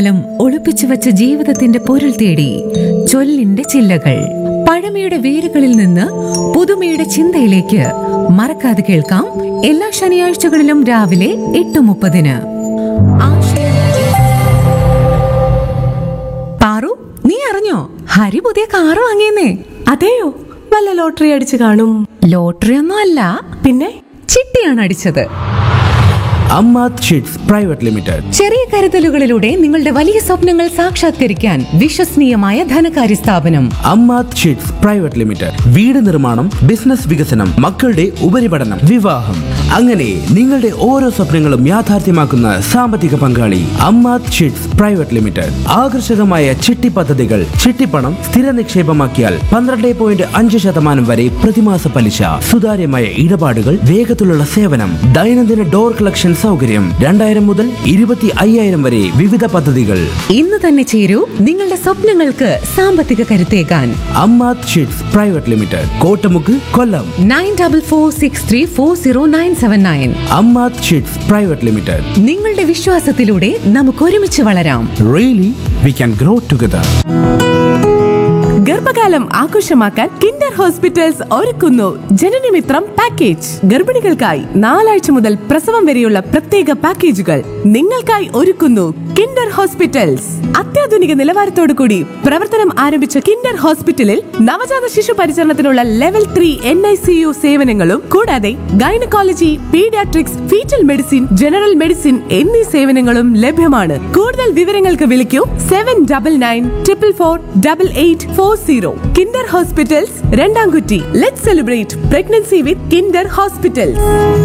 കാലം ഒളിപ്പിച്ചു വച്ച ജീവിതത്തിന്റെ പൊരുൾ തേടി ചൊല്ലിന്റെ ചില്ലകൾ പഴമയുടെ വേരുകളിൽ നിന്ന് പുതുമയുടെ ചിന്തയിലേക്ക് മറക്കാതെ കേൾക്കാം എല്ലാ ശനിയാഴ്ചകളിലും രാവിലെ എട്ട് മുപ്പതിന് പാറു നീ അറിഞ്ഞോ ഹരി പുതിയ കാറ് വാങ്ങിയെന്നേ അതെയോ വല്ല ലോട്ടറി അടിച്ചു കാണും ലോട്ടറി ഒന്നും അല്ല പിന്നെ ചിട്ടിയാണ് അടിച്ചത് അമ്മാത് ഷീറ്റ്സ് പ്രൈവറ്റ് ലിമിറ്റഡ് ചെറിയ കരുതലുകളിലൂടെ നിങ്ങളുടെ വലിയ സ്വപ്നങ്ങൾ സാക്ഷാത്കരിക്കാൻ വിശ്വസനീയമായ ധനകാര്യ സ്ഥാപനം അമ്മാത് ഷീറ്റ്സ് പ്രൈവറ്റ് ലിമിറ്റഡ് വീട് നിർമ്മാണം ബിസിനസ് വികസനം മക്കളുടെ ഉപരിപഠനം വിവാഹം അങ്ങനെ നിങ്ങളുടെ ഓരോ സ്വപ്നങ്ങളും യാഥാർത്ഥ്യമാക്കുന്ന സാമ്പത്തിക പങ്കാളി അമ്മാത് ഷീറ്റ്സ് പ്രൈവറ്റ് ലിമിറ്റഡ് ആകർഷകമായ ചിട്ടി പദ്ധതികൾ ചിട്ടിപ്പണം സ്ഥിര നിക്ഷേപമാക്കിയാൽ പന്ത്രണ്ട് പോയിന്റ് അഞ്ച് ശതമാനം വരെ പ്രതിമാസ പലിശ സുതാര്യമായ ഇടപാടുകൾ വേഗത്തിലുള്ള സേവനം ദൈനംദിന ഡോർ കളക്ഷൻ സൗകര്യം രണ്ടായിരം മുതൽ ഇരുപത്തി അയ്യായിരം വരെ വിവിധ പദ്ധതികൾ ഇന്ന് തന്നെ ചേരൂ നിങ്ങളുടെ സ്വപ്നങ്ങൾക്ക് സാമ്പത്തിക കരുത്തേകാൻ Ammath sheets private limited Kottamukku Kollam nine double four six three four zero nine seven nine Ammath sheets private limited നിങ്ങളുടെ വിശ്വാസത്തിലൂടെ നമുക്ക് ഒരുമിച്ച് വളരാം really we can grow together ഗർഭകാലം ആഘോഷമാക്കാൻ കിൻഡർ ഹോസ്പിറ്റൽസ് ഒരുക്കുന്നു ജനനമിത്രം പാക്കേജ് ഗർഭിണികൾക്കായി നാലാഴ്ച മുതൽ പ്രസവം വരെയുള്ള പ്രത്യേക പാക്കേജുകൾ നിങ്ങൾക്കായി ഒരുക്കുന്നു കിൻഡർ ഹോസ്പിറ്റൽസ് അത്യാധുനിക നിലവാരത്തോടു കൂടി പ്രവർത്തനം ആരംഭിച്ച കിൻഡർ ഹോസ്പിറ്റലിൽ നവജാത ശിശു പരിചരണത്തിനുള്ള level three N I C U സേവനങ്ങളും കൂടാതെ gynaecology paediatrics foetal medicine general medicine എന്നീ സേവനങ്ങളും ലഭ്യമാണ് കൂടുതൽ വിവരങ്ങൾക്ക് വിളിക്കൂ seven double nine triple four double eight four zero Kinder hospitals Randamkutty let celebrate pregnancy with Kinder hospitals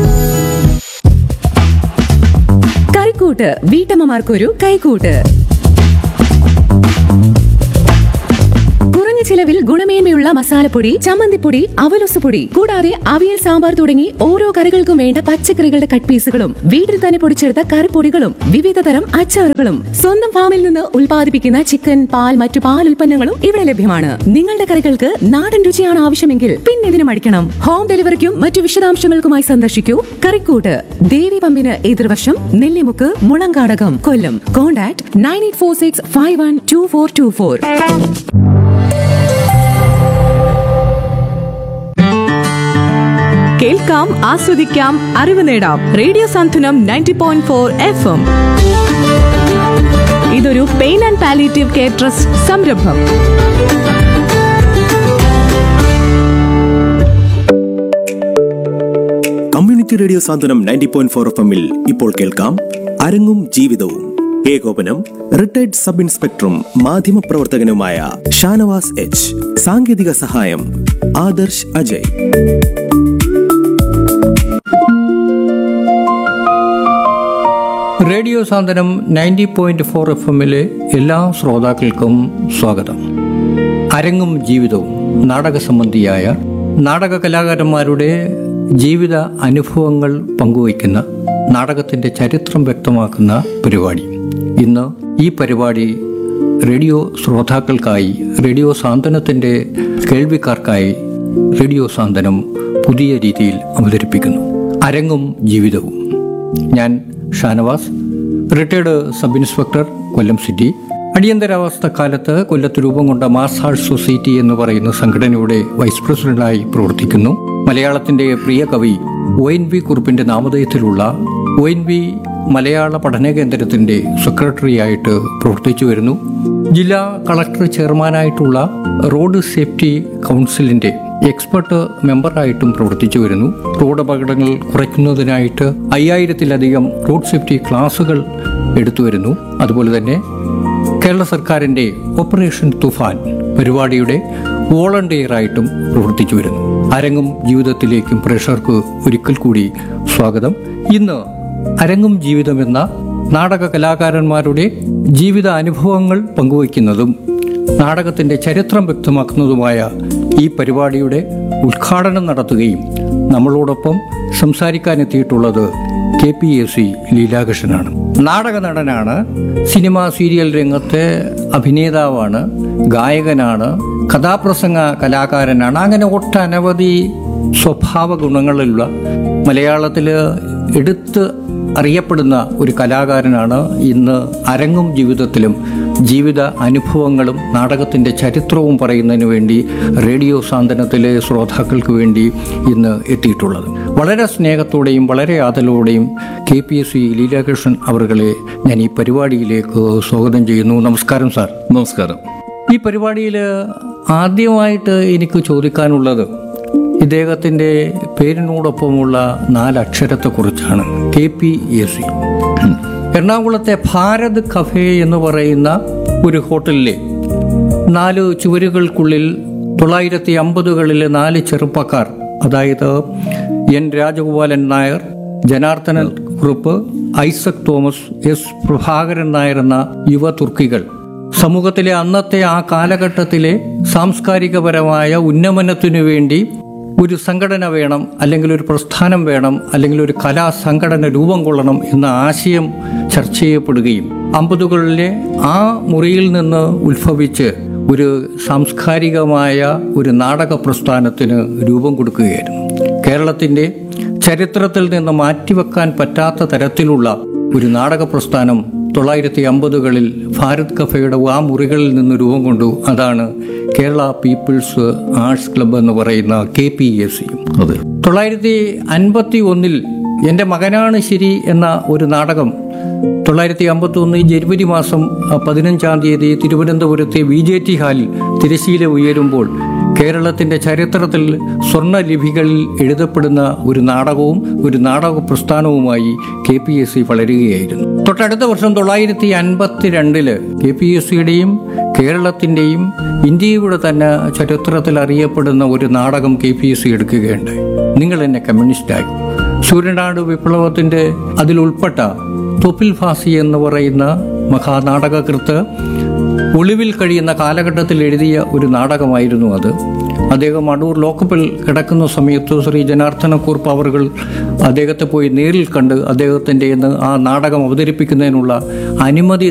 Karikkoottu വീട്ടമ്മമാർക്കൊരു കൈക്കൂട്ട് കുറഞ്ഞ ചിലവിൽ ഗുണമേന്മയുള്ള മസാലപ്പൊടി ചമ്മന്തിപ്പൊടി അവലൊസുപൊടി കൂടാതെ അവിയൽ സാമ്പാർ തുടങ്ങി ഓരോ കറികൾക്കും വേണ്ട പച്ചക്കറികളുടെ കട്ട് പീസുകളും വീട്ടിൽ തന്നെ പൊടിച്ചെടുത്ത കറിപ്പൊടികളും വിവിധ തരം അച്ചാറുകളും സ്വന്തം ഫാമിൽ നിന്ന് ഉൽപ്പാദിപ്പിക്കുന്ന ചിക്കൻ പാൽ മറ്റു പാൽ ഉൽപ്പന്നങ്ങളും ഇവിടെ ലഭ്യമാണ് നിങ്ങളുടെ കറികൾക്ക് നാടൻ രുചിയാണ് ആവശ്യമെങ്കിൽ പിന്നെ ഇതിന് മടിക്കണം ഹോം ഡെലിവറിക്കും മറ്റു വിശദാംശങ്ങൾക്കുമായി സന്ദർശിക്കൂ കറിക്കൂട്ട് ദേവി പമ്പിന് എതിർവശം Nellimukku Mulankadakam Kollam contact nine eight four six five one two four two four കേൾക്കാം ആസ്വദിക്കാം അറിവ് നേടാം radio Santhwanam ninety point four F M ഇതൊരു pain and palliative care trust സംരംഭം community radio Santhwanam ninety point four F എമ്മിൽ ഇപ്പോൾ കേൾക്കാം അരങ്ങും ജീവിതവും ഏകോപനം റിട്ടയർഡ് സബ് ഇൻസ്പെക്ടറും മാധ്യമപ്രവർത്തകനുമായ ഷാനവാസ് എച്ച് സാങ്കേതിക സഹായം Adarsh Ajay radio Santhwanam ninety point four F എമ്മിലെ എല്ലാ ശ്രോതാക്കൾക്കും സ്വാഗതം അരങ്ങും ജീവിതവും നാടക സംബന്ധിയായ നാടക കലാകാരന്മാരുടെ ജീവിത അനുഭവങ്ങൾ പങ്കുവയ്ക്കുന്ന നാടകത്തിന്റെ ചരിത്രം വ്യക്തമാക്കുന്ന പരിപാടി ഇന്ന് ഈ പരിപാടി റേഡിയോ ശ്രോതാക്കൾക്കായി റേഡിയോ സാന്ത്വനത്തിന്റെ കേൾവിക്കാർക്കായി റേഡിയോ സാന്ത്വനം പുതിയ രീതിയിൽ അവതരിപ്പിക്കുന്നു അരങ്ങും ജീവിതവും ഞാൻ Shanavas retired sub inspector Kollam city അടിയന്തരാവസ്ഥ കാലത്ത് കൊല്ലത്ത് രൂപം കൊണ്ട മാസ് ആർട്ട് സൊസൈറ്റി എന്ന് പറയുന്ന സംഘടനയുടെ വൈസ് പ്രസിഡന്റായി പ്രവർത്തിക്കുന്നു മലയാളത്തിന്റെ പ്രിയ കവി ഒ എൻ വി കുറുപ്പിന്റെ നാമധേയത്തിലുള്ള ഒ എൻ വി മലയാള പഠന കേന്ദ്രത്തിന്റെ സെക്രട്ടറിയായിട്ട് പ്രവർത്തിച്ചു വരുന്നു ജില്ലാ കളക്ടർ ചെയർമാനായിട്ടുള്ള റോഡ് സേഫ്റ്റി കൗൺസിലിന്റെ എക്സ്പെർട്ട് മെമ്പറായിട്ടും പ്രവർത്തിച്ചു വരുന്നു റോഡ് അപകടങ്ങൾ കുറയ്ക്കുന്നതിനായിട്ട് അയ്യായിരത്തിലധികം റോഡ് സേഫ്റ്റി ക്ലാസുകൾ എടുത്തു വരുന്നു അതുപോലെ തന്നെ കേരള സർക്കാരിന്റെ ഓപ്പറേഷൻ തുഫാൻ പരിപാടിയുടെ വോളണ്ടിയറായിട്ടും പ്രവർത്തിച്ചു വരുന്നു അരങ്ങും ജീവിതത്തിലേക്കും പ്രേക്ഷകർക്ക് ഒരിക്കൽ കൂടി സ്വാഗതം ഇന്ന് അരങ്ങും ജീവിതം എന്ന നാടക കലാകാരന്മാരുടെ ജീവിത അനുഭവങ്ങൾ പങ്കുവയ്ക്കുന്നതും നാടകത്തിന്റെ ചരിത്രം വ്യക്തമാക്കുന്നതുമായ ഈ പരിപാടിയുടെ ഉദ്ഘാടനം നടത്തുകയും നമ്മളോടൊപ്പം സംസാരിക്കാനെത്തിയിട്ടുള്ളത് കെ പി എസ് സി ലീലാകൃഷ്ണനാണ് നാടക നടനാണ് സിനിമ സീരിയൽ രംഗത്തെ അഭിനേതാവാണ് ഗായകനാണ് കഥാപ്രസംഗ കലാകാരനാണ് അങ്ങനെ ഒട്ടനവധി സ്വഭാവ ഗുണങ്ങളുള്ള മലയാളത്തിൽ എടുത്ത് അറിയപ്പെടുന്ന ഒരു കലാകാരനാണ് ഇന്ന് അരങ്ങും ജീവിതത്തിലും ജീവിത അനുഭവങ്ങളും നാടകത്തിൻ്റെ ചരിത്രവും പറയുന്നതിന് വേണ്ടി റേഡിയോ സാന്ത്വനത്തിലെ ശ്രോതാക്കൾക്ക് വേണ്ടി ഇന്ന് എത്തിയിട്ടുള്ളത് വളരെ സ്നേഹത്തോടെയും വളരെ ആദരവോടെയും K P S C Leelakrishnan അവറുകളെ ഞാൻ ഈ പരിപാടിയിലേക്ക് സ്വാഗതം ചെയ്യുന്നു നമസ്കാരം സാർ നമസ്കാരം ഈ പരിപാടിയിൽ ആദ്യമായിട്ട് എനിക്ക് ചോദിക്കാനുള്ളത് ഇദ്ദേഹത്തിൻ്റെ പേരിനോടൊപ്പമുള്ള നാലക്ഷരത്തെക്കുറിച്ചാണ് കെ പി എ സി എറണാകുളത്തെ ഭാരത് കഫേ എന്ന് പറയുന്ന ഒരു ഹോട്ടലിലെ നാല് ചുവരുകൾക്കുള്ളിൽ തൊള്ളായിരത്തി അമ്പതുകളിലെ നാല് ചെറുപ്പക്കാർ അതായത് N Rajagopalan Nair Janardhanan Kurup Isaac Thomas S Prabhakaran Nair എന്ന യുവ തുർക്കികൾ സമൂഹത്തിലെ അന്നത്തെ ആ കാലഘട്ടത്തിലെ സാംസ്കാരികപരമായ ഉന്നമനത്തിനു വേണ്ടി ഒരു സംഘടന വേണം അല്ലെങ്കിൽ ഒരു പ്രസ്ഥാനം വേണം അല്ലെങ്കിൽ ഒരു കലാ സംഘടന രൂപം കൊള്ളണം എന്ന ആശയം ചർച്ച ചെയ്യപ്പെടുകയും അമ്പതുകളിലെ ആ മുറിയിൽ നിന്ന് ഉത്ഭവിച്ച് ഒരു സാംസ്കാരികമായ ഒരു നാടക പ്രസ്ഥാനത്തിന് രൂപം കൊടുക്കുകയായിരുന്നു കേരളത്തിൻ്റെ ചരിത്രത്തിൽ നിന്ന് മാറ്റിവെക്കാൻ പറ്റാത്ത തരത്തിലുള്ള ഒരു നാടക പ്രസ്ഥാനം തൊള്ളായിരത്തി അമ്പതുകളിൽ ഭാരത് കഫയുടെ ആ മുറികളിൽ നിന്ന് രൂപം കൊണ്ടു അതാണ് കേരള പീപ്പിൾസ് ആർട്സ് ക്ലബ്ബ് എന്ന് പറയുന്ന കെ പി എസ് സി അതെ തൊള്ളായിരത്തി അൻപത്തി ഒന്നിൽ എൻ്റെ മകനാണ് ശരി എന്ന ഒരു നാടകം തൊള്ളായിരത്തി അമ്പത്തി ഒന്ന് ജനുവരി മാസം ആ, പതിനഞ്ചാം തീയതി തിരുവനന്തപുരത്തെ വി ജെ ടി ഹാളിൽ തിരശീല ഉയരുമ്പോൾ കേരളത്തിൻ്റെ ചരിത്രത്തിൽ സ്വർണ്ണ ലിപികളിൽ എഴുതപ്പെടുന്ന ഒരു നാടകവും ഒരു നാടക പ്രസ്ഥാനവുമായി കെ പി എസ് സി വളരുകയായിരുന്നു തൊട്ടടുത്ത വർഷം തൊള്ളായിരത്തി അൻപത്തി രണ്ടില് കെ പി എസ് സിയുടെയും കേരളത്തിൻ്റെയും ഇന്ത്യയുടെ തന്നെ ചരിത്രത്തിൽ അറിയപ്പെടുന്ന ഒരു നാടകം കെ പി എസ് സി എടുക്കുകയുണ്ടായി നിങ്ങൾ എന്നെ കമ്മ്യൂണിസ്റ്റായി സൂര്യനാട് വിപ്ലവത്തിൻ്റെ അതിലുൾപ്പെട്ട തൊപ്പിൽ ഫാസി എന്ന് പറയുന്ന മഹാനാടകകൃത്ത് ഒളിവിൽ കഴിയുന്ന കാലഘട്ടത്തിൽ എഴുതിയ ഒരു നാടകമായിരുന്നു അത് അദ്ദേഹം അടൂർ ലോക്കപ്പിൽ കിടക്കുന്ന സമയത്ത് ശ്രീ ജനാർദ്ദനക്കുറുപ്പ് അവറുകൾ അദ്ദേഹത്തെ പോയി നേരിൽ കണ്ട് അദ്ദേഹത്തിൻ്റെ ആ നാടകം അവതരിപ്പിക്കുന്നതിനുള്ള അനുമതി